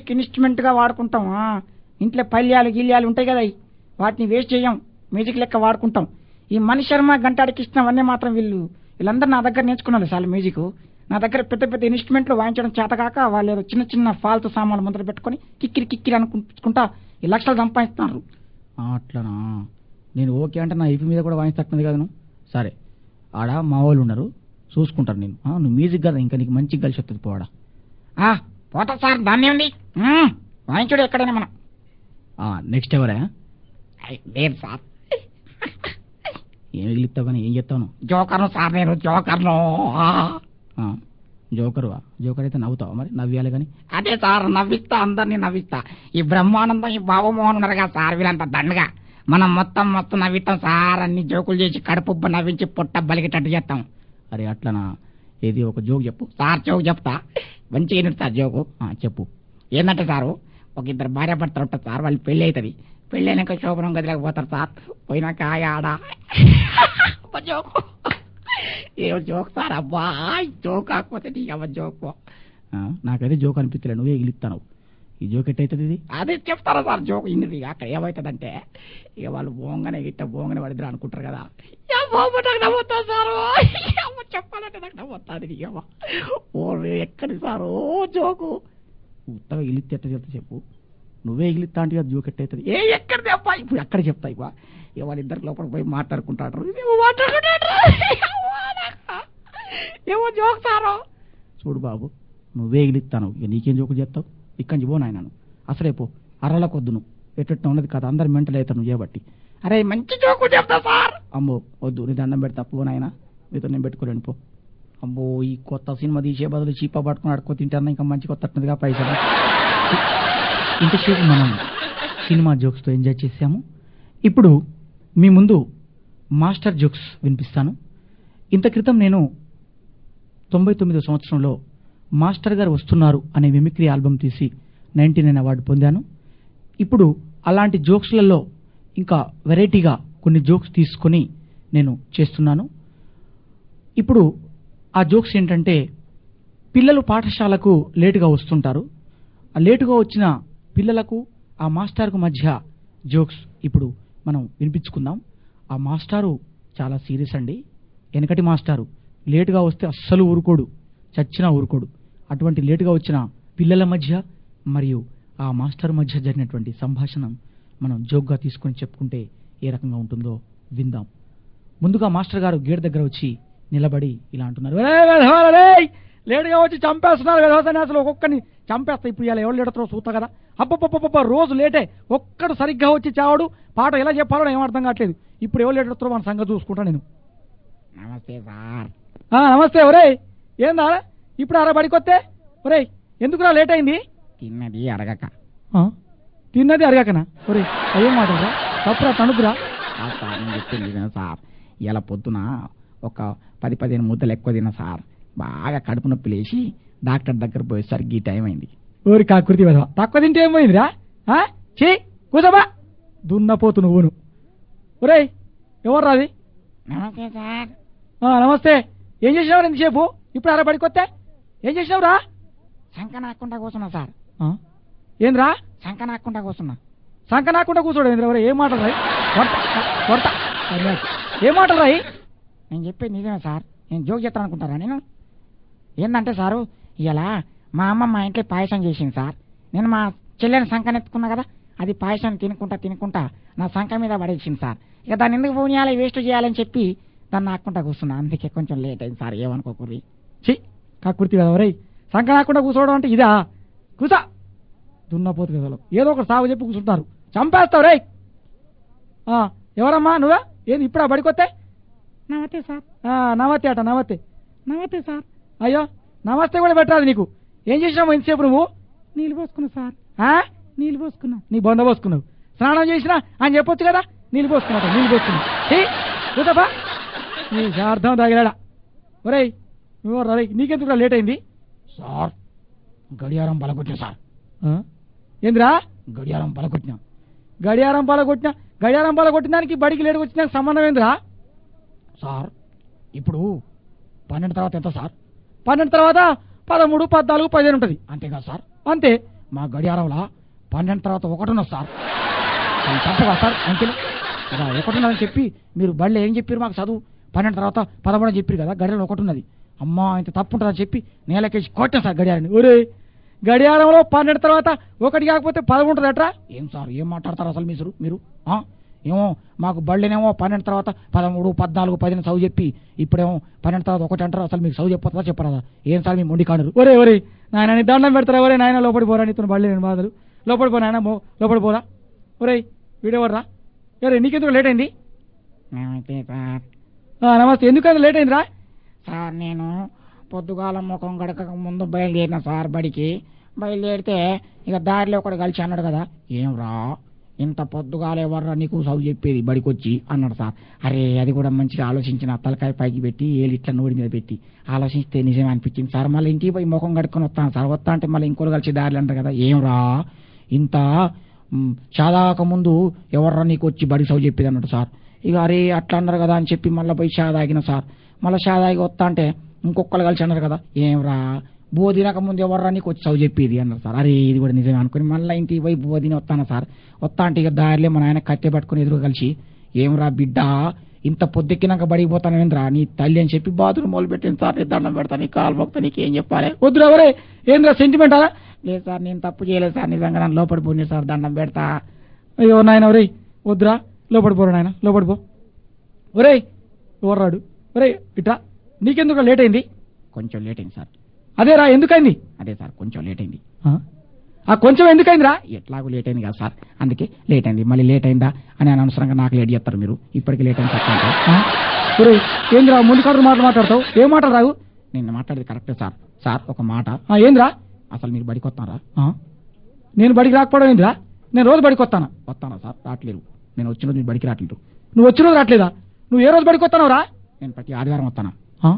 Music ఇన్స్ట్రుమెంట్గా వాడుకుంటాం ఆ. ఇంట్లో పల్యాలు గిల్యాలు ఉంటాయి కదా అయి. వాటిని వేస్ట్ చేయం మ్యూజిక్ లెక్క వాడుకుంటాం ఈ మణి శర్మ గంటాడి కృష్ణ అవన్నీ మాత్రం వీళ్ళు వీళ్ళందరూ నా దగ్గర నేర్చుకున్నారు సార్ మ్యూజిక్ నా దగ్గర పెద్ద పెద్ద ఇన్స్ట్రుమెంట్లు వాయించడం చేతకాక వాళ్ళు ఏదో చిన్న చిన్న ఫాల్తు సామాన్లు ముందర పెట్టుకొని కిక్కిరి కిక్కిరి అనుకుంటా ఈ లక్షలు సంపాదిస్తున్నారు ఆ, అట్లనా నేను ఓకే అంటే నా ఐపీ మీద కూడా వాయిస్తట్టున్నది కదా నువ్వు సరే ఆడ మా వాళ్ళు ఉన్నారు చూసుకుంటారు నేను ఆ, నువ్వు మ్యూజిక్ కదా ఇంకా నీకు మంచిగా కలిసి వస్తుంది పోడా ఆ, పోతా సార్ దాన్ని ఉంది మ్మ్. వాయించుడు ఎక్కడైనా మనం నెక్స్ట్ ఎవరా ఐ, లేదు సార్ ఏం మిగిలిస్తావు కానీ ఏం చెప్తావు నువ్వు? జోకర్ను సార్ నేను జోకర్ను ఆ. ఆ, జోకరువా జోకర్ అయితే నవ్వుతావా మరి నవ్వాలి కానీ అదే సార్ నవ్విస్తా అందరినీ నవ్విస్తా ఈ బ్రహ్మానందం ఈ బాబమోహన్ ఉన్నారు కదా సార్ వీళ్ళంతా దండగా మనం మొత్తం మొత్తం నవ్విస్తాం సార్ అన్ని జోకులు చేసి కడుపుబ్బ నవ్వించి పొట్ట బలిగేటట్టు చేస్తాం అరే అట్లనా ఏది ఒక జోక్ చెప్పు సార్ జోకు చెప్తా మంచిగా వినండి సార్ జోకు ఆ, చెప్పు ఏంటంటే సారు ఒక ఇద్దరు భార్య భర్తలు ఉంటారు సార్ వాళ్ళు పెళ్లి అవుతుంది పెళ్లి అయినాక శోభనం గదిలోకి పోతారు సార్ పోయినాక ఆయ ఆడ అబ్బా జోకు ఏమో జోక్ సార్ అబ్బా జోక్ కాకపోతే నీ అవ్వ జోకు ఆ, నాకైతే జోక్ అనిపించలే నువ్వే ఎగిలిస్తాను ఈ జోక్ ఎట్టయితుంది ఇది అదే చెప్తారా సార్ జోక్ ఇన్నది అక్కడ ఏమవుతుందంటే ఇక వాళ్ళు బోంగనే గిట్ట బోంగనే పడిద్దరు అనుకుంటారు కదా యా బాబు నాకు నవ్వుతా సారు అమ్మ చెప్పాలంటే నాకు నవ్వుతుంది నీ అమ్మ ఓ ఎక్కడి సారు ఓ జోకు ఉత్తగా ఎగిలిస్తే ఎట్ట చెప్తా చెప్పు నువ్వే ఎగిలిస్తా అంటే కదా జోక్ ఎట్టయితుంది ఏ ఎక్కడిది అబ్బా ఇప్పుడు ఎక్కడ చెప్తా ఇవ్వ ఇక వాళ్ళిద్దరు లోపల పోయి మాట్లాడుకుంటారు ఏమో మాట్లాడుకుంటారు అవ్వా నాకు. ఏమో జోక్ సారు చూడు బాబు నువ్వే ఎగిలిస్తాను ఇక నీకేం జోకులు చెప్తావు ఇక్కడి నుంచి పో నాయనను అసలే పో అర్రలకు నువ్వు ఎట్ట ఉన్నది కదా అందరు మెంటల్ అవుతారు నువ్వు చేయబట్టి అరే మంచి జోకు చెప్తా సార్ అమ్మో వద్దు నీ దండం పెడతా పో నాయన మీతో నేను పెట్టుకోలేను పో అమ్మో ఈ కొత్త సినిమా తీసే బదులు చీప పట్టుకుని అడుకో తింటాను ఇంకా మంచి కొత్త వస్తుందిగా పైసలు ఇంతసేపు మనం సినిమా జోక్స్తో ఎంజాయ్ చేసాము ఇప్పుడు మీ ముందు మాస్టర్ జోక్స్ వినిపిస్తాను ఇంత క్రితం నేను తొంభై తొమ్మిదో సంవత్సరంలో మాస్టర్ గారు వస్తున్నారు అనే మిమిక్రీ ఆల్బమ్ తీసి నైన్టీ నైన్ అవార్డు పొందాను ఇప్పుడు అలాంటి జోక్స్లలో ఇంకా వెరైటీగా కొన్ని జోక్స్ తీసుకొని నేను చేస్తున్నాను ఇప్పుడు ఆ జోక్స్ ఏంటంటే పిల్లలు పాఠశాలకు లేటుగా వస్తుంటారు ఆ లేటుగా వచ్చిన పిల్లలకు ఆ మాస్టర్కు మధ్య జోక్స్ ఇప్పుడు మనం వినిపించుకుందాం ఆ మాస్టారు చాలా సీరియస్ అండి వెనకటి మాస్టారు లేటుగా వస్తే అస్సలు ఊరుకోడు చచ్చినా ఊరుకోడు అటువంటి లేటుగా వచ్చిన పిల్లల మధ్య మరియు ఆ మాస్టర్ మధ్య జరిగినటువంటి సంభాషణ మనం జోక్గా తీసుకొని చెప్పుకుంటే ఏ రకంగా ఉంటుందో విందాం ముందుగా మాస్టర్ గారు గేట్ దగ్గర వచ్చి నిలబడి ఇలా అంటున్నారు "ఒరేయ్ వెధవలు రేయ్! లేటుగా వచ్చి చంపేస్తున్నారు వెధవతని అసలు ఒక్కొక్కని చంపేస్తా ఇప్పుడు ఇలా ఎవరు లేడతారో చూస్తా కదా అబ్బబ్బబ్బబ్బ రోజు లేటే ఒక్కడు సరిగ్గా వచ్చి చావడు పాట ఎలా చెప్పాలో ఏం అర్థం కావట్లేదు ఇప్పుడు ఎవరు లేడతారో మన సంగతి చూసుకుంటా నేను నమస్తే సార్ ఆ, నమస్తే ఒరేయ్ ఏందా ఇప్పుడు అర బడికొస్తే ఒరేయ్ ఎందుకురా లేట్ అయింది తిన్నది అడగక ఆ, తిన్నది అరగకనా ఒరేయ్ అయ్యేం మాటరా తప్పురా తణుకురా కాదు సార్ నేను చెప్పింది నిజమే సార్ ఇలా పొద్దున ఒక పది పదిహేను ముద్దలు ఎక్కువ తిన్నా సార్ బాగా కడుపు నొప్పి లేచి డాక్టర్ దగ్గర పోయేసరికి ఈ టైం అయింది ఊరి కాకృతి వెధవ తక్కువ తింటే ఏమైందిరా ఆ? చీ కూసబా దున్నపోతు నువ్వును ఒరేయ్ ఎవరు రాది నమస్తే సార్ నమస్తే ఏం చేసినావు ఎంతసేపు ఇప్పుడు అర బడికొస్తే ఏం చేసినావురా శంక నాకుండా కూర్చున్నా సార్ ఆ? ఏంద్రా శంక నాకుండా కూర్చున్నా సంక నాకుండా కూర్చోడు ఏంద్రా ఒరేయ్ ఏం మాటలు రాయి కొడతా కొడతా సన్యాసి. ఏం మాటలు రాయి నేను చెప్పేది నిజమే సార్ నేను జోక్ చెప్తాను అనుకుంటారా నేను ఏంటంటే సారు ఇలా మా అమ్మ మా ఇంట్లో పాయసం చేసింది సార్ నేను మా చెల్లెని సంకనెత్తుకున్నా కదా అది పాయసం తినుకుంటా తినుకుంటా నా సంక మీద పడేసింది సార్ ఇక దాన్ని ఎందుకు ఫోన్ చేయాలి వేస్ట్ చేయాలని చెప్పి దాన్ని నాకుంటా కూర్చున్నా అందుకే కొంచెం లేట్ అయింది సార్ ఏమనుకోకూరి చి కాకృతి కదా ఒరేయ్ సంక నాకుండా కూర్చోవడం అంటే ఇదా కూసా దున్నపోతు కదా ఏదో ఒకటి సాగు చెప్పి కూర్చుంటారు చంపేస్తావు రేయ్ ఆ, ఎవరమ్మా నువ్వా ఏంది ఇప్పుడు ఆ బడికొస్తే నమస్తే సార్ ఆ, నమస్తే అట నమస్తే నమస్తే సార్ అయ్యో నమస్తే కూడా పెట్టరాదు నీకు ఏం చేసినావు ఎంతసేపు నువ్వు నీళ్ళు పోసుకున్నా సార్ ఆ? నీళ్ళు పోసుకున్నా నీ బొంద పోసుకున్నావు స్నానం చేసినా అని చెప్పొచ్చు కదా నీళ్ళు పోసుకున్నావు నీళ్ళు పోసుకున్నావు ఛీ, కూర్చోపా నీ అర్థం తాగిలాడా ఒరేయ్ నువ్వు రే నీకెందుకు లేట్ అయింది సార్ గడియారం బలకొచ్చా సార్ ఆ? ఏందిరా గడియారం బలకొట్టినా గడియారం పాల కొట్టిన గడియారం పాల కొట్టిన దానికి బడికి లేటుకు వచ్చిన సంబంధం ఏందిరా సార్ ఇప్పుడు పన్నెండు తర్వాత ఎంత సార్ పన్నెండు తర్వాత పదమూడు పద్నాలుగు పదిహేను ఉంటుంది అంతేగా సార్ అంతే మా గడియారంలో పన్నెండు తర్వాత ఒకటి ఉన్నది సార్ అది తప్పుగా సార్ అంకెలు ఇలా ఒకటి ఉన్నదని చెప్పి మీరు బళ్ళు ఏం చెప్పారు మాకు చదువు పన్నెండు తర్వాత పదమూడు అని చెప్పారు కదా గడియారం ఒకటి ఉన్నది అమ్మా ఇంత తప్పు ఉంటుందని చెప్పి నేలకేసి కొట్టాను సార్ గడియారాన్ని ఒరే గడియారంలో పన్నెండు తర్వాత ఒకటి కాకపోతే పదమూడు ఎట్రా ఏం సార్ ఏం మాట్లాడతారు అసలు మీరు మీరు ఆ? ఏమో మాకు బళ్ళేనేమో పన్నెండు తర్వాత పదమూడు పద్నాలుగు పదిహేను చదువు చెప్పి ఇప్పుడేమో పన్నెండు తర్వాత ఒకటి అంటారు అసలు మీకు చదువు చెప్పొద్దా చెప్పరాదా ఏం సార్ మీ మొండి కాడరు ఒరే ఒరే నాయన నీ దండం పెడతారా ఒరే నాయన లోపడి పోరా నీతో బళ్ళే నేను బాధలు లోపడి పో నాయన మో లోపడి పోరా ఒరే వీడెవర్రా ఒరే నీకెందుకు లేట్ అయింది నమస్తే సార్ ఆ, నమస్తే ఎందుకంత లేట్ అయిందిరా సార్ నేను పొద్దుగాల ముఖం గడకక ముందు బయలుదేరిన సార్ బడికి బయలుదేరితే ఇక దారిలో ఒకడు కలిసి అన్నాడు కదా ఏం రా ఇంత పొద్దుగాల ఎవర్రా నీకు చదువు చెప్పేది బడికి వచ్చి అన్నాడు సార్ అరే అది కూడా మంచిగా ఆలోచించిన తలకాయ పైకి పెట్టి ఏళ్ళు ఇట్లా నోడి మీద పెట్టి ఆలోచిస్తే నిజమే అనిపించింది సార్ మళ్ళీ ఇంటికి పోయి ముఖం కడుక్కొని వస్తాను సార్ వస్తా అంటే మళ్ళీ ఇంకోటి కలిసి దారిలో అంటారు కదా ఏం రా ఇంత మ్, చాదాక ముందు ఎవర్రా నీకు వచ్చి బడి చదువు చెప్పేది అన్నాడు సార్ ఇక అరే అట్లా అన్నారు కదా అని చెప్పి మళ్ళీ పోయి షా తాగిన సార్ మళ్ళీ షా తాగి వస్తా అంటే ఇంకొకళ్ళు కలిసి అన్నారు కదా ఏం రా బోధినక ముందు ఎవర్రా నీకు వచ్చి చదువు చెప్పేది అన్నారు సార్ అరే ఇది కూడా నిజమే అనుకుని మళ్ళీ ఇంటికి పోయి బోధిని వస్తాను సార్ వస్తా అంటే ఇక దారిలో మా నాయన కట్టె పట్టుకుని ఎదురు కలిసి ఏం రా బిడ్డ ఇంత పొద్దెక్కినాక బడికి పోతానేంద్రా నీ తల్లి అని చెప్పి బాత్రూమ్ మొదలు పెట్టింది సార్ నీ దండం పెడతా నీ కాలు మొక్తా నీకు ఏం చెప్పాలి వద్దురా ఒరే ఏంద్రా సెంటిమెంట్ అలా లేదు సార్ నేను తప్పు చేయలేదు సార్ నిజంగా నన్ను లోపడి పోనీ సార్ దండం పెడతా అయ్యో నాయన ఒరే వద్దురా లోపడి పోరా నాయన లోపడి పో ఒరే ఎవర్రాడు ఒరే ఇట్రా నీకెందుకు లేట్ అయింది కొంచెం లేట్ అయింది సార్ అదేరా ఎందుకైంది అదే సార్ కొంచెం లేట్ అయింది ఆ? ఆ కొంచెం ఎందుకైందిరా ఎట్లాగో లేట్ అయింది కదా సార్ అందుకే లేట్ అయింది మళ్ళీ లేట్ అయిందా అని అనవసరంగా నాకు లేట్ చేస్తారు మీరు ఇప్పటికి లేట్ అయింది తప్ప ఆ? ఒరే ఏందిరా ముందు కాదు మాటలు మాట్లాడతావు ఏ మాటలు రావు నిన్న మాట్లాడేది కరెక్టే సార్ సార్ ఒక మాట ఆ, ఏందిరా అసలు మీరు బడికి వస్తారా ఆ? నేను బడికి రాకపోవడం ఏందిరా నేను రోజు బడికి వస్తాను వస్తానా సార్ రావట్లేరు నేను వచ్చిన రోజు మీరు బడికి రావట్లేదు నువ్వు వచ్చిన రోజు రావట్లేదా నువ్వు ఏ రోజు బడికి వస్తానవురా నేను ప్రతి ఆదివారం వస్తాను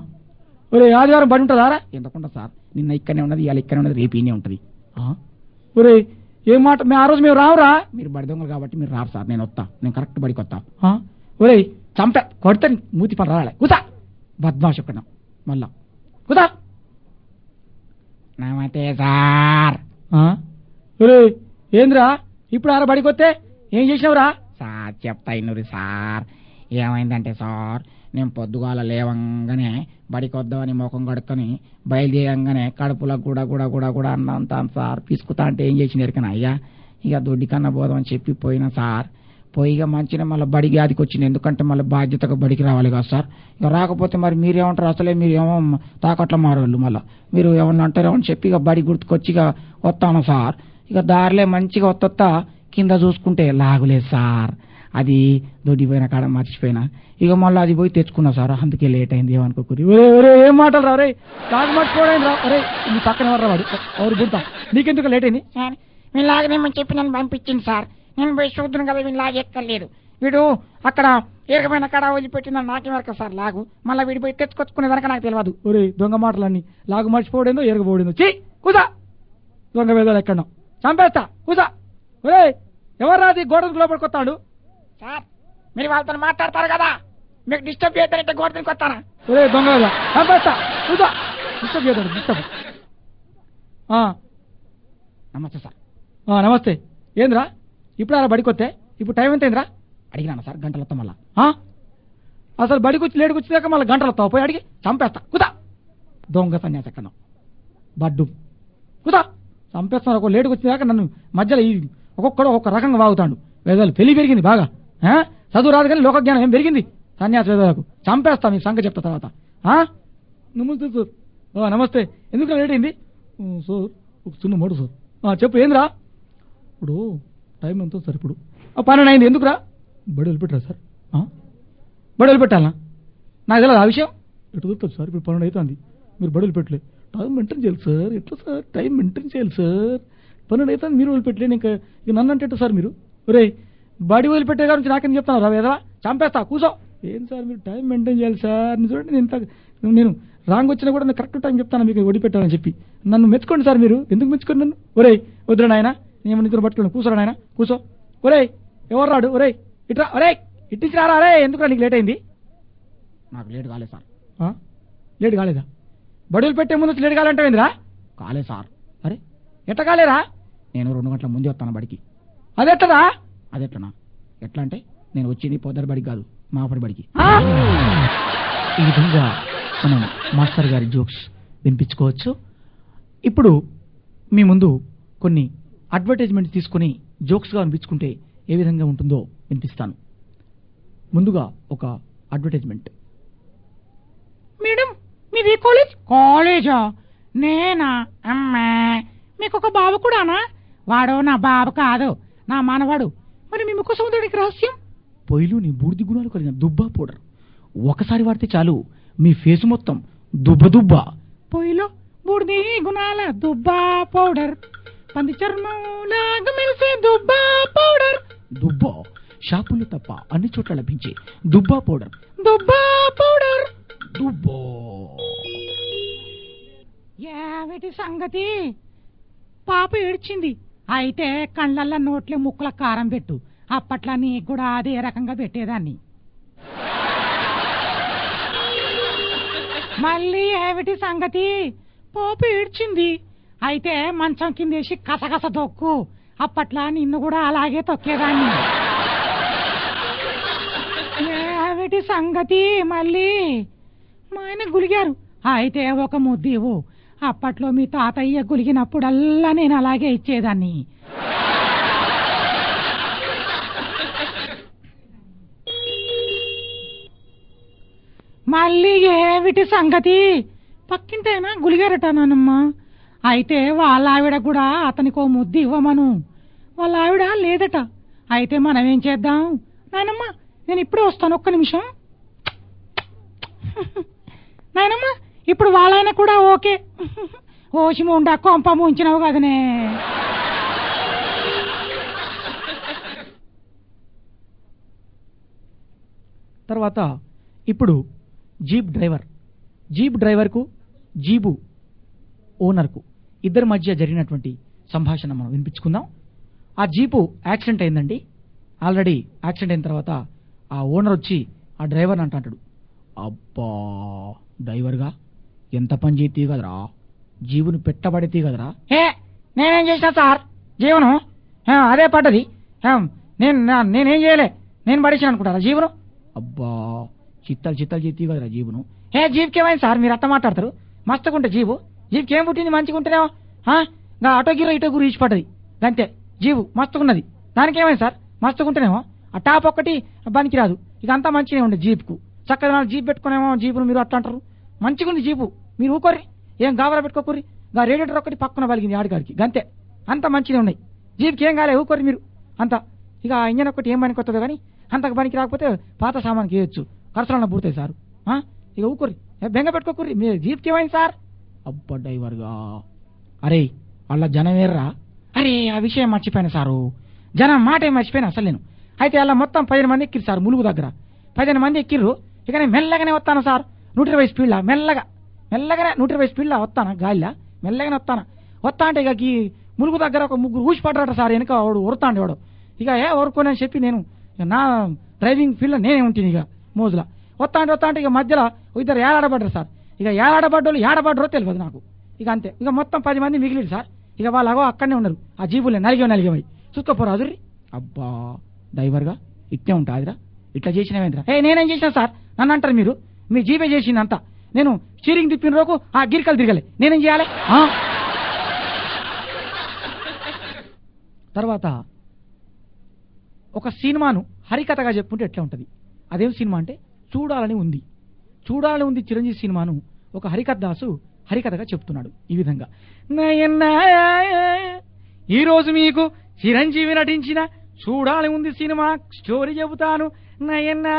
ఒరే ఆదివారం బడి ఉంటుందా రా ఎందుకుండా సార్ నిన్న ఇక్కడనే ఉన్నది ఇవాళ ఇక్కడనే ఉన్నది రేపు ఈయనే ఉంటుంది ఒరే ఏం మాట మేము ఆ రోజు మేము రావురా మీరు బడి దొంగలు కాబట్టి మీరు రారు సార్ నేను వస్తా నేను కరెక్ట్ బడికి వస్తా ఆ? ఒరే చంపే కొడితే మూతి పని రావాలి కూతా బద్మాష్ ఒక్కడ మళ్ళా కూతా నమస్తే సార్ ఆ? ఒరే ఏందిరా ఇప్పుడు ఆరా బడికి వస్తే ఏం చేసినావురా సార్ చెప్తా ఇన్నురి సార్ ఏమైందంటే సార్ నేను పొద్దుగాల లేవంగానే బడికి వద్దామని ముఖం కడుక్కొని బయలుదేరంగానే కడుపులో కూడా కూడా కూడా కూడా అన్నంతాను సార్ పిసుకుతా అంటే ఏం చేసిన ఎరికన అయ్యా ఇక దొడ్డి కన్నా పోదామని చెప్పి పోయినా సార్ పోయిగా మంచిగా మళ్ళీ బడికి ఆదికి వచ్చింది ఎందుకంటే మళ్ళీ బాధ్యతగా బడికి రావాలి కదా సార్ ఇక రాకపోతే మరి మీరేమంటారు అసలే మీరు ఏమో తాకట్ల మారోళ్ళు మళ్ళీ మీరు ఏమన్నా అంటారేమో అని చెప్పి ఇక బడి గుర్తుకొచ్చి ఇక వస్తాను సార్ ఇక దారిలే మంచిగా వస్తా కింద చూసుకుంటే లాగులేదు సార్ అది దొడ్డిపోయిన కాడ మర్చిపోయినా ఇక మళ్ళీ అది పోయి తెచ్చుకున్నా సార్ అందుకే లేట్ అయింది ఏమనుకోకూరి ఒరే ఒరే ఏం మాటలు రా ఒరే కాదు మర్చిపోవడం రా ఒరే నీ పక్కన ఎవరు వాడు ఎవరు పుడతా నీకెందుకు లేట్ అయింది సార్ వీళ్ళు లాగనేమని చెప్పి నన్ను పంపించింది సార్ నేను పోయి చూద్దును కదా వీళ్ళు లాగెక్కర్లేదు వీడు అక్కడ ఏరకమైన కాడ వదిలిపెట్టిందని నాకేం వరకు సార్ లాగు మళ్ళీ వీడి పోయి తెచ్చుకొచ్చుకునే దానికి నాకు తెలియదు ఒరే దొంగ మాటలన్నీ లాగు మర్చిపోవడేందో ఎరగబోడేందో చీ కూసా దొంగ వేదాలు ఎక్కడో చంపేస్తా కూసా ఒరే ఎవరు రాది గోడకు లోపలికి వస్తాడు సార్ మీరు వాళ్ళతో మాట్లాడతారు కదా మీకు డిస్టర్బ్ చేస్తారంటే గోడకి వస్తారా ఒరే దొంగ వేద చంపేస్తా కూసా డిస్టర్బ్ చేద్దాడు డిస్టర్బ్ ఆ, నమస్తే సార్ ఆ, నమస్తే ఏంద్రా ఇప్పుడు అలా బడికి వస్తే ఇప్పుడు టైం ఎంత అయిందిరా అడిగినాను సార్ గంటలతో మళ్ళా ఆ? అసలు బడికి వచ్చి లేడికి వచ్చేదాకా మళ్ళీ గంటలు వస్తావు పోయి అడిగి చంపేస్తా కుదా దొంగ సన్యాసి ఎక్కడ బడ్డు కుదా చంపేస్తున్నారు ఒక లేటుకు వచ్చేదాకా నన్ను మధ్యలో ఈ ఒక్కొక్కడు ఒక్కొక్క రకంగా వాగుతాడు వేదాలు పెళ్లి పెరిగింది బాగా ఆ? చదువు రాదు కానీ లోకజ్ఞానం ఏం పెరిగింది సన్యాసి వేదాలకు చంపేస్తా మీ సంగతి చెప్తా తర్వాత ఆ? నమస్తే సార్ ఆ, నమస్తే ఎందుకు లేట్ అయింది "ఓ, సార్ ఒక చిన్న మోడు సార్ ఆ, చెప్పు ఏందిరా ఇప్పుడు టైం ఎంతో సార్ ఇప్పుడు ఆ, పన్నెండు అయింది ఎందుకురా బడి వదిలిపెట్టరా సార్ ఆ? బడి వదిలిపెట్టాలా నాకు తెలియదు ఆ విషయం ఎటు వదులుతారు సార్ ఇప్పుడు పన్నెండు అవుతుంది మీరు బడి వదిలిపెట్టలే టైం మెయింటైన్ చేయాలి సార్ ఎట్లా సార్ టైం మెయింటైన్ చేయాలి సార్ పన్నెండు అవుతుంది మీరు వదిలిపెట్టలేదు ఇంకా ఇక నన్ను అంటే ఎట్లా సార్ మీరు ఒరే బడి వదిలిపెట్టే గురించి నాకేం చెప్తాను రా వేదవా చంపేస్తా కూసో ఏం సార్ మీరు టైం మెయింటైన్ చేయాలి సార్ నేను చూడండి నేను ఇంత నేను రాంగ్ వచ్చినా కూడా నేను కరెక్ట్ టైం చెప్తాను మీకు వదిలిపెట్టాలని చెప్పి నన్ను మెచ్చుకోండి సార్ మీరు ఎందుకు మెచ్చుకోండి నన్ను ఒరే వద్దురా నాయన నేను నిద్ర పట్టుకోండి కూర్చోరా నాయన కూర్చో ఒరే ఎవరు రాడు ఒరే ఇట్రా ఒరే ఇట్టించి రారా అరే ఎందుకురా నీకు లేట్ అయింది నాకు లేట్ కాలేదు సార్ ఆ? లేట్ కాలేదా బడులు పెట్టే ముందు వచ్చి లేట్ కాలంటే ఏందిరా కాలేదు సార్ అరే ఎట్ట కాలేరా నేను రెండు గంటల ముందే వస్తాను బడికి అదెట్లదా అదెట్లనా ఎట్లా అంటే నేను వచ్చింది పొద్దున బడికి కాదు మాపడి బడికి ఆ? ఈ విధంగా మనం మాస్టర్ గారి జోక్స్ వినిపించుకోవచ్చు ఇప్పుడు మీ ముందు కొన్ని అడ్వర్టైజ్మెంట్స్ తీసుకొని జోక్స్గా వినిపించుకుంటే ఏ విధంగా ఉంటుందో వినిపిస్తాను ముందుగా ఒక అడ్వర్టైజ్మెంట్ మేడం మీది కాలేజ్ కాలేజా నేనా అమ్మా మీకు ఒక బాబు కూడానా వాడు నా బాబు కాదు నా మనవాడు మరి మీ ముఖ సముద్రానికి రహస్యం పొయ్యిలోని బూడిది గుణాలు కలిగిన దుబ్బా పౌడర్ ఒకసారి వాడితే చాలు మీ ఫేస్ మొత్తం దుబ్బ దుబ్బ పొయ్యిలో బూడిది గుణాల దుబ్బా పౌడర్ పంది చర్మం లాగా మెరిసే దుబ్బా పౌడర్ దుబ్బ షాపుల్లో తప్ప అన్ని చోట్ల లభించే దుబ్బా పౌడర్ దుబ్బా పౌడర్ దుబ్బో ఏమిటి సంగతి పాప ఏడ్చింది అయితే కళ్ళల్లో నోట్లే ముక్కల కారం పెట్టు అప్పట్లో నీకు కూడా అదే రకంగా పెట్టేదాన్ని మళ్ళీ ఏమిటి సంగతి పాప ఏడ్చింది అయితే మంచం కిందేసి కసగస తొక్కు అప్పట్లో నిన్ను కూడా అలాగే తొక్కేదాన్ని ఏమిటి సంగతి మళ్ళీ మా ఆయన గులిగారు అయితే ఒక ముద్దివు అప్పట్లో మీ తాతయ్య గులిగినప్పుడల్లా నేను అలాగే ఇచ్చేదాన్ని మళ్ళీ ఏమిటి సంగతి పక్కింటైనా గులిగారట నానమ్మ అయితే వాళ్ళ ఆవిడ కూడా అతనికి ఓ ముద్దు ఇవ్వమను వాళ్ళ ఆవిడ లేదట అయితే మనం ఏం చేద్దాం నాయనమ్మ నేను ఇప్పుడే వస్తాను ఒక్క నిమిషం నాయనమ్మ ఇప్పుడు వాళ్ళైన కూడా ఓకే ఓసి ముండా కొంప ముంచినావు కదనే తర్వాత ఇప్పుడు జీప్ డ్రైవర్ జీప్ డ్రైవర్కు జీబు ఓనర్కు ఇద్దరి మధ్య జరిగినటువంటి సంభాషణ మనం వినిపించుకుందాం ఆ జీపు యాక్సిడెంట్ అయిందండి ఆల్రెడీ యాక్సిడెంట్ అయిన తర్వాత ఆ ఓనర్ వచ్చి ఆ డ్రైవర్ అంటాడు అబ్బా డ్రైవర్గా ఎంత పని చేతి కదరా జీబుని పెట్టబడితే కదరా ఏ నేనేం చేసినా సార్ జీవనం ఆ, అదే పడ్డది ఆ, నేను నా- నేనేం చేయలే నేను పడేసాను అనుకుంటారా జీవనం అబ్బా చిత్తాలు చిత్తాలు చేతి కదరా జీబును ఏ జీప్కి ఏమైంది సార్ మీరు అట్ట మాట్లాడతారు మస్తుకుంటే జీబు జీప్కి ఏం పుట్టింది మంచిగా ఉంటేనేమో ఆ, గా అటో గిరో ఇటో గురి ఇచ్చి పడ్డది అంతే జీబు మస్తుకున్నది దానికి ఏమైంది సార్ మస్తుకుంటేనేమో ఆ టాప్ ఒక్కటి పనికి రాదు ఇక అంతా మంచిగానే ఉండే జీప్కు చక్కగా నాలుగు జీప్ పెట్టుకునేమో జీపును మీరు అట్లా అంటారు మంచిగా ఉంది జీపు మీరు ఊకోర్రి ఏం గాబరా పెట్టుకోకూరి గా రేడియేటర్ ఒకటి పక్కన పలిగింది ఆడికాడికి గంతే అంత మంచిగా ఉన్నాయి జీప్కి ఏం కాలే ఊకోర్రి మీరు అంత ఇక ఆ ఇంజన్ ఒకటి ఏం పనికి వస్తుందో కానీ అంతకు పనికి రాకపోతే పాత సామాన్కి వేయచ్చు ఖర్చులన్న పుడతాయి సార్ ఆ? ఇక ఊకోర్రి ఏ బెంగ పెట్టుకోకూరి మీరు జీప్కి ఏమైంది సార్ అబ్బా డ్రైవర్గా అరే వాళ్ళ జనం వేర్రా అరే ఆ విషయం మర్చిపోయాను సారు జనం మాట మర్చిపోయాను అసలు నేను అయితే అలా మొత్తం పదిహేను మంది ఎక్కిరు సార్ ములుగు దగ్గర పదిహేను మంది ఎక్కిర్రు ఇక నేను మెల్లగానే వస్తాను సార్ నూట ఇరవై స్పీడ్లా మెల్లగా మెల్లగానే నూట ఇరవై స్పీడ్లా వస్తాను గాలిలా మెల్లగానే వస్తాను వస్తా అంటే ఇక ఈ ములుగు దగ్గర ఒక ముగ్గురు ఊసి పడ్డాట సార్ వెనక వాడు ఉరతాండి వాడు ఇక ఏ ఊరుకోనని చెప్పి నేను ఇక నా డ్రైవింగ్ ఫీల్డ్లో నేనే ఉంటుంది ఇక మోజులా వస్తా అంటే వస్తా అంటే ఇక మధ్యలో ఇద్దరు ఏలాడబడ్డారు సార్ ఇక ఏలాడబడ్డోళ్ళు ఏడబడ్డరో తెలియదు నాకు ఇక అంతే ఇక మొత్తం పది మంది మిగిలిరు సార్ ఇక వాళ్ళు అగో అక్కడనే ఉన్నారు ఆ జీబులే నలిగే నలిగేవై చూసుకోపోరు అదుర్రి అబ్బా డ్రైవర్గా ఇట్టే ఉంటాదిరా ఇట్లా చేసినవేంద్రా ఏ నేనేం చేసినా సార్ నన్ను అంటారు మీరు మీ జీపే చేసింది అంతా నేను స్టీరింగ్ తిప్పిన రోజు ఆ గిరికలు తిరగలే నేనేం చేయాలి ఆ? తర్వాత ఒక సినిమాను హరికథగా చెప్పుకుంటే ఎట్లా ఉంటుంది అదేం సినిమా అంటే చూడాలని ఉంది చూడాలని ఉంది చిరంజీవి సినిమాను ఒక హరికథ దాసు హరికథగా చెప్తున్నాడు ఈ విధంగా నయనా ఈ రోజు మీకు చిరంజీవి నటించిన చూడాలి ఉంది సినిమా స్టోరీ చెబుతాను నయనా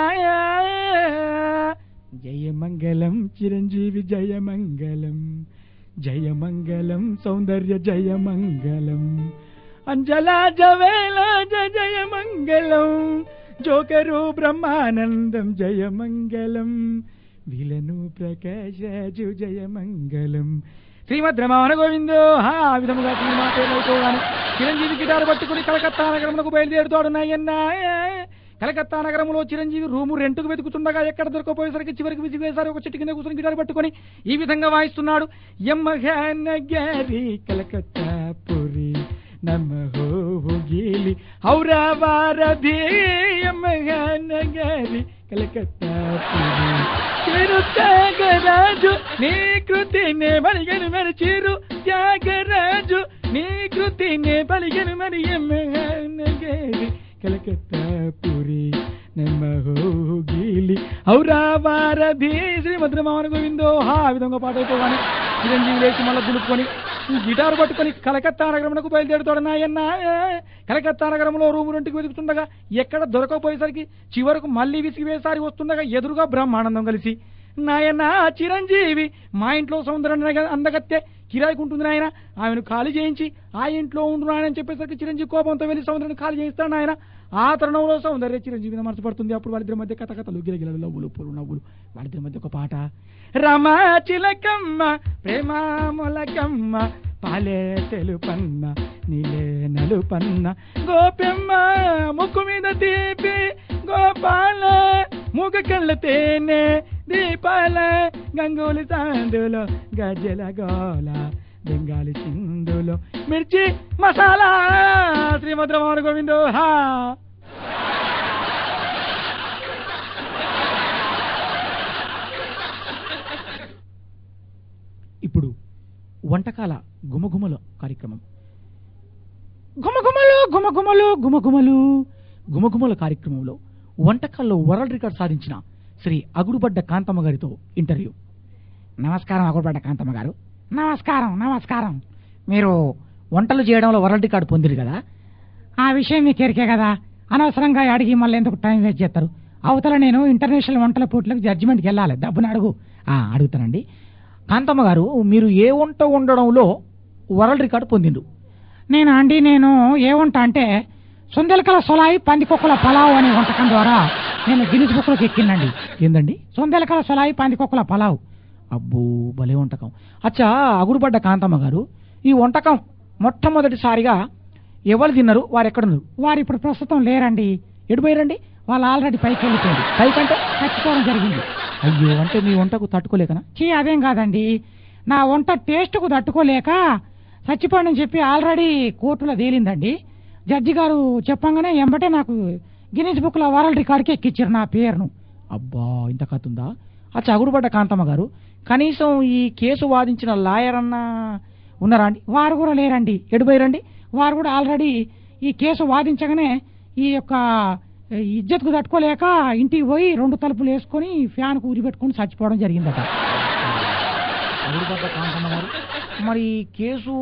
జయమంగళం చిరంజీవి జయమంగళం జయమంగళం సౌందర్య జయమంగళం అంజలా జవేల జయమంగళం జోకరు బ్రహ్మానందం జయమంగళం విలను ప్రకాశు జయమంగళం శ్రీమద్ రమణ గోవిందో హా ఆ విధముగా సినిమా పేరుకోగానే చిరంజీవి గిటారు పట్టుకుని కలకత్తా నగరమునకు బయలుదేరుతాడు నాయన్నా కలకత్తా నగరంలో చిరంజీవి రూము రెంటుకు వెతుకుతుండగా ఎక్కడ దొరకపోయేసరికి చివరికి విసిగేసారి ఒక చెట్టు కింద కూర్చొని గిటారు పట్టుకొని ఈ విధంగా వాయిస్తున్నాడు యమ్మగారి కలకత్తా పురి నమో గీలి ఔరావారధి మహానగరి కలకత్తా చిరు త్యాగరాజు నీ కృతినే బలిగను మరి చిరు త్యాగరాజు నీ కృతినే బలిగను మరి మహానగరి కలకత్తా పురి నమహోగిలి ఔరావారధి శ్రీమద్రమాన గోవిందో హా ఆ విధంగా పాట అయిపోగానే చిరంజీవి లేచి మళ్ళీ దులుపుకొని గిటారు పట్టుకొని కలకత్తా నగరమునకు బయలుదేరుతాడు నాయన్న కలకత్తా నగరంలో రూము నుంటికి వెతుకుతుండగా ఎక్కడ దొరకకపోయేసరికి చివరకు మళ్ళీ విసిగి వేసారి వస్తుండగా ఎదురుగా బ్రహ్మానందం కలిసి నాయన చిరంజీవి మా ఇంట్లో సౌందర్య అందగత్తే కిరాయికుంటుంది నాయన ఆమెను ఖాళీ చేయించి ఆ ఇంట్లో ఉండు నాయన అని చెప్పేసరికి చిరంజీవి కోపంతో వెళ్ళి సౌందర్యని ఖాళీ చేయిస్తాడు నాయన ఆ తరుణంలో సౌందర్య చిరంజీవి మీద మనసు పడుతుంది అప్పుడు వాళ్ళిద్దరి మధ్య కథ కథలు గిలగిలలు నవ్వులు పూలు నవ్వులు వాళ్ళిద్దరి మధ్య ఒక పాట రమా చిలకమ్మ ప్రేమ మొలకమ్మ పాలే తెలుపన్న నీలే నలుపన్న గోపెమ్మ ముక్కు మీద తీపి గోపాల మూగ కళ్ళ తేనె దీపాల గంగోలి సాందులో గజల గోల బెంగాలి సింధులో మిర్చి మసాలా శ్రీమద్రమాన గోవిందో హా ఇప్పుడు వంటకాల గుమగుమల కార్యక్రమం గుమగుమలు గుమగుమలు గుమగుమలు గుమగుమల కార్యక్రమంలో వంటకాల్లో వరల్డ్ రికార్డ్ సాధించిన శ్రీ అగుడుబడ్డ కాంతమ్మ గారితో ఇంటర్వ్యూ నమస్కారం అగుడుపడ్డ కాంతమ్మ గారు నమస్కారం నమస్కారం మీరు వంటలు చేయడంలో వరల్డ్ రికార్డ్ పొందిరు కదా ఆ విషయం మీకు ఎరికే కదా అనవసరంగా అడిగి మళ్ళీ ఎందుకు టైం వేస్ట్ చేస్తారు అవతల నేను ఇంటర్నేషనల్ వంటల పోటీలకు జడ్జిమెంట్కి వెళ్ళాలి డబ్బును అడుగు ఆ, అడుగుతానండి కాంతమ్మ గారు మీరు ఏ వంట వండడంలో వరల్డ్ రికార్డ్ పొందిండ్రు నేను అండి నేను ఏ వంట అంటే సొందెలకల సొలాయి పందికొక్కుల పలావ్ అనే వంటకం ద్వారా నేను గిన్నిస్ బుక్లోకి ఎక్కిందండి ఏందండి సొందెలకల సొలాయి పందికొక్కుల పలావ్ అబ్బో భలే వంటకం అచ్చా అగుడుబడ్డ కాంతమ్మ గారు ఈ వంటకం మొట్టమొదటిసారిగా ఎవరు తిన్నారు వారు ఎక్కడున్నారు వారు ఇప్పుడు ప్రస్తుతం లేరండి ఎడిపోయారండి వాళ్ళు ఆల్రెడీ పైకి వెళ్ళిపోయారు పైకంటే చచ్చిపోవడం జరిగింది అయ్యో అంటే మీ వంటకు తట్టుకోలేకనా చీ అదేం కాదండి నా వంట టేస్ట్కు తట్టుకోలేక చచ్చిపోయాడని చెప్పి ఆల్రెడీ కోర్టులో తేలిందండి జడ్జి గారు చెప్పంగానే ఎంబటే నాకు గిన్నీస్ బుక్లో వరల్డ్ రికార్డ్కి ఎక్కిచ్చారు నా పేరును అబ్బా ఇంత కథ ఉందా అచ్చా అగుడుబడ్డ కాంతమ్మ గారు కనీసం ఈ కేసు వాదించిన లాయర్ అన్న ఉన్నారా అండి వారు కూడా లేరండి ఎడిపోయారండి వారు కూడా ఆల్రెడీ ఈ కేసు వాదించగానే ఈ యొక్క ఇజ్జత్కు తట్టుకోలేక ఇంటికి పోయి రెండు తలుపులు వేసుకొని ఫ్యాన్కు ఉరి పెట్టుకొని చచ్చిపోవడం జరిగిందట అగుడుబడ్డ కాంతమ్మ గారు మరి ఈ కేసు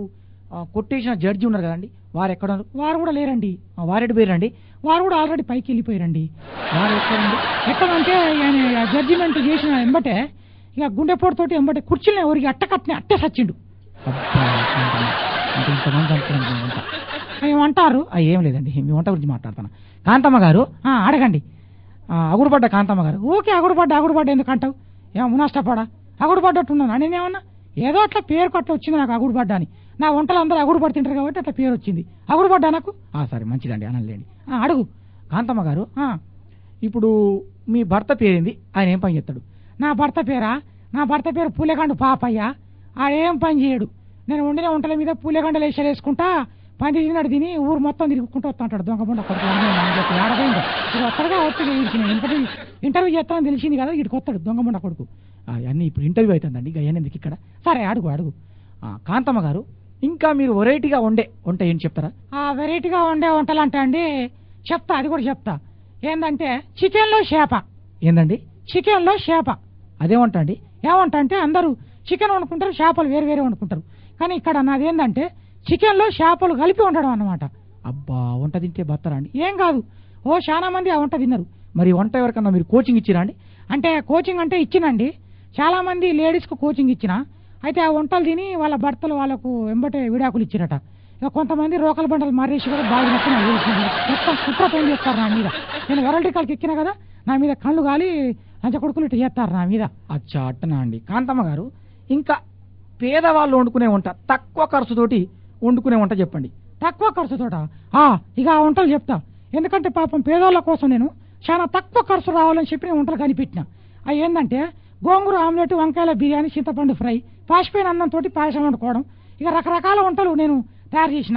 ఆ, కొట్టేసిన జడ్జి ఉన్నారు కదండి వారు ఎక్కడ ఉన్నారు వారు కూడా లేరండి ఆ, వారు ఎడిపోయారండి వారు కూడా ఆల్రెడీ పైకి వెళ్ళిపోయారండి వారు ఎక్కడండి ఎక్కడంటే ఆయన జడ్జిమెంట్ చేసిన ఎంబటే ఇక గుండెపోటుతోటి ఎంబటే కుర్చీలని ఎవరికి అట్టకట్టిన అట్టే సచ్చిండు అబ్బా కాంతమ్మ. అంటే ఇంతమంది అనుకున్నాను మీ వంట ఏమంటారు ఆ, ఏం లేదండి మీ వంట గురించి మాట్లాడతాను కాంతమ్మ గారు ఆ, అడగండి ఆ, అగుడుబడ్డ కాంతమ్మ గారు ఊకే అగుడుపడ్డ అగుడుపడ్డ ఎందుకు అంటావు ఏమో నష్టపడా అగుడుపడ్డట్టున్నాను నేనేమన్నా ఏదో అట్లా పేరు అట్లా వచ్చింది నాకు అగుడుపడ్డ అని నా వంటలు అందరూ అగుడుపడి తింటారు కాబట్టి అట్లా పేరు వచ్చింది అగుడుపడ్డా నాకు ఆ, సరే మంచిదండి అనలేండి ఆ, అడుగు కాంతమ్మ గారు ఆ, ఇప్పుడు మీ భర్త పేరేంది ఆయన ఏం పని చేస్తాడు నా భర్త పేరా నా భర్త పేరు పూలెగండు పాపయ్య ఆడేం పని చేయడు నేను వండిన వంటల మీద పూలెగండలు వేసాలు వేసుకుంటా పని తిరిగినాడు తిని ఊరు మొత్తం తిరుగుకుంటూ వస్తుంటాడు దొంగ కొడుకు ఆడపోయిందో ఇది ఒక్కడగా వచ్చి ఇంటర్వ్యూ ఇంటర్వ్యూ చేస్తానని తెలిసింది కదా ఇటుకు వస్తాడు దొంగ కొడుకు ఆ, అన్నీ ఇప్పుడు ఇంటర్వ్యూ అవుతుందండి ఇక అయ్యాను ఎందుకు ఇక్కడ సరే అడుగు అడుగు ఆ, కాంతమ్మ గారు ఇంకా మీరు వెరైటీగా వండే వంట ఏం చెప్తారా ఆ వెరైటీగా వండే వంటలు అంటే అండి చెప్తా అది కూడా చెప్తా ఏంటంటే చికెన్లో చేప ఏందండి చికెన్లో చేప అదే వంట అండి ఏమంట అంటే అందరూ చికెన్ వండుకుంటారు చేపలు వేరు వేరే వండుకుంటారు కానీ ఇక్కడ నాది ఏంటంటే చికెన్లో చేపలు కలిపి వండడం అన్నమాట అబ్బా వంట తింటే బతారా అండి ఏం కాదు ఓ చాలా మంది ఆ వంట తిన్నారు మరి వంట ఎవరికన్నా మీరు కోచింగ్ ఇచ్చిరా అండి అంటే కోచింగ్ అంటే ఇచ్చినండి చాలా మంది లేడీస్కు కోచింగ్ ఇచ్చిన అయితే ఆ వంటలు తిని వాళ్ళ భర్తలు వాళ్ళకు వెంబటే విడాకులు ఇచ్చిరట ఇక కొంతమంది రోకల బండలు మారేసి కూడా బాగా నచ్చిన మొత్తం కుట్ర పని చేస్తారు నా మీద నేను వరల్డ్ రికార్డ్కి ఎక్కిన కదా నా మీద కళ్ళు గాలి లంచ కొడుకులు ఇట్లా చేస్తారు నా మీద అచ్చా అట్టనా అండి కాంతమ్మ గారు ఇంకా పేదవాళ్ళు వండుకునే వంట తక్కువ ఖర్చుతోటి వండుకునే వంట చెప్పండి తక్కువ ఖర్చుతోట ఆ, ఇక ఆ వంటలు చెప్తా ఎందుకంటే పాపం పేదోళ్ళ కోసం నేను చాలా తక్కువ ఖర్చు రావాలని చెప్పి నేను వంటలు కనిపెట్టిన అవి ఏంటంటే గోంగూర ఆమ్లెట్ వంకాయల బిర్యానీ చింతపండు ఫ్రై పాసిపోయిన అన్నంతో పాయసం వండుకోవడం ఇక రకరకాల వంటలు నేను తయారు చేసిన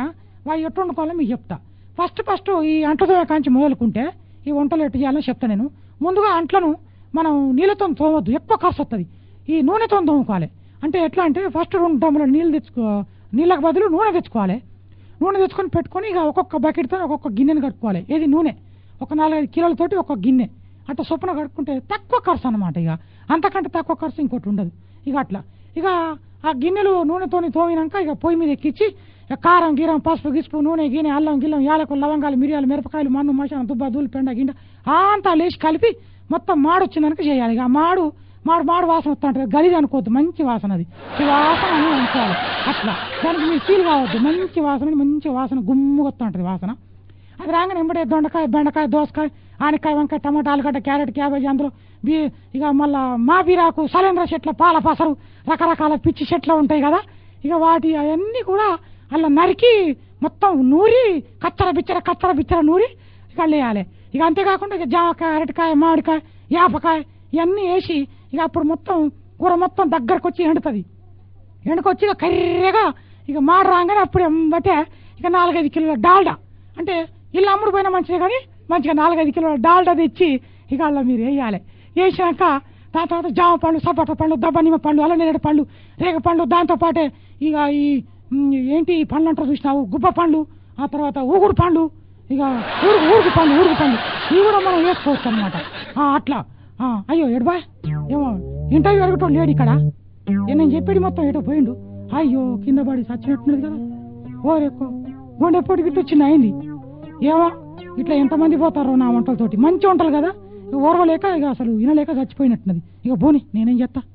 వా ఎట్టు వండుకోవాలో మీకు చెప్తా ఫస్ట్ ఫస్ట్ ఈ అంట్లతో కాంచి మొదలుకుంటే ఈ వంటలు ఎట్టు చేయాలో చెప్తా నేను ముందుగా అంట్లను మనం నీళ్ళతో తోమొద్దు ఎక్కువ ఖర్చు వస్తుంది ఈ నూనెతో తోముకోవాలి అంటే ఎట్లా అంటే ఫస్ట్ రెండు టమ్ముల నీళ్ళు తెచ్చుకో నీళ్ళకి బదులు నూనె తెచ్చుకోవాలి నూనె తెచ్చుకొని పెట్టుకొని ఇక ఒక్కొక్క బకెట్తో ఒక్కొక్క గిన్నెని కట్టుకోవాలి ఏది నూనె ఒక నాలుగైదు కిలోలతోటి ఒక గిన్నె అట్లా చొప్పున కట్టుకుంటే తక్కువ ఖర్చు అనమాట ఇక అంతకంటే తక్కువ ఖర్చు ఇంకోటి ఉండదు ఇక అట్లా ఇక ఆ గిన్నెలు నూనెతోని తోమినాక ఇక పొయ్యి మీద ఎక్కించి ఇక కారం గీరం పసుపు గిసుపు నూనె గిన్నె అల్లం గిల్లం యాలకులు లవంగాలు మిరియాలు మిరపకాయలు మన్ను మసాలం దుబ్బ దూలు పెండ గిండ అంతా లేచి కలిపి మొత్తం మాడు వచ్చిందనుక చేయాలి ఇక ఆ మాడు మాడు మాడు వాసన వస్తూ ఉంటుంది గలీజ్ అనుకోవద్దు మంచి వాసన అది ఈ వాసన అని అనుకోవాలి అట్లా దానికి మీరు ఫీల్ కావద్దు మంచి వాసన మంచి వాసన గుమ్ముగా వస్తూ ఉంటుంది వాసన అది రాగానే ఎంబడే దొండకాయ బెండకాయ దోసకాయ ఆనకాయ వంకాయ టమాటా ఆలుగడ్డ క్యారెట్ క్యాబేజీ అందులో బీ ఇక మళ్ళా మా బీరాకు సలేంద్ర చెట్ల పాల పసరు రకరకాల పిచ్చి చెట్లు ఉంటాయి కదా ఇక వాటి అవన్నీ కూడా అలా నరికి మొత్తం నూరి కచ్చర బిచ్చర కచ్చర బిచ్చర నూరి ఇక వేయాలి ఇక అంతేకాకుండా ఇక జామకాయ అరటికాయ మామిడికాయ యాపకాయ ఇవన్నీ వేసి ఇక అప్పుడు మొత్తం కూర మొత్తం దగ్గరకు వచ్చి ఎండుతుంది ఎండకొచ్చి ఇక కర్రెగా ఇక మాడ రాగానే అప్పుడు ఎంబటే ఇక నాలుగైదు కిలోల డాల్డా అంటే ఇల్లు అమ్ముడు పోయినా మంచిదే కానీ మంచిగా నాలుగైదు కిలోల డాల్డా తెచ్చి ఇక అలా మీరు వేయాలి వేసినాక దాని తర్వాత జామ పండు సపోటా పండు దబ్బనిమ్మ పండు అల్లనేరేడు పండు రేగ పండు దాంతో పాటే ఇక ఈ ఉమ్, ఏంటి ఈ పండ్లు అంటారు చూసినావు గుబ్బ పండ్లు ఆ తర్వాత ఊగుడు పండు ఇక ఊరుగు ఊరుగు పండు ఊరుగు పండు ఇవి కూడా మనం వేసుకోవచ్చు అనమాట అట్లా ఆ, అయ్యో ఎడబా ఏమో ఇంటర్వ్యూ అడగటం లేడు ఇక్కడ ఏ నేను చెప్పేది మొత్తం ఏటో పోయిండు అయ్యో కింద పడి చచ్చినట్టున్నది కదా ఓరెక్కో గుండెపోటు గిట్ట వచ్చింది అయింది ఏమో ఇట్లా ఎంతమంది పోతారో నా వంటలతోటి మంచి వంటలు కదా ఇక ఓర్వలేక ఇక అసలు వినలేక చచ్చిపోయినట్టున్నది ఇక పోని నేనేం చేస్తా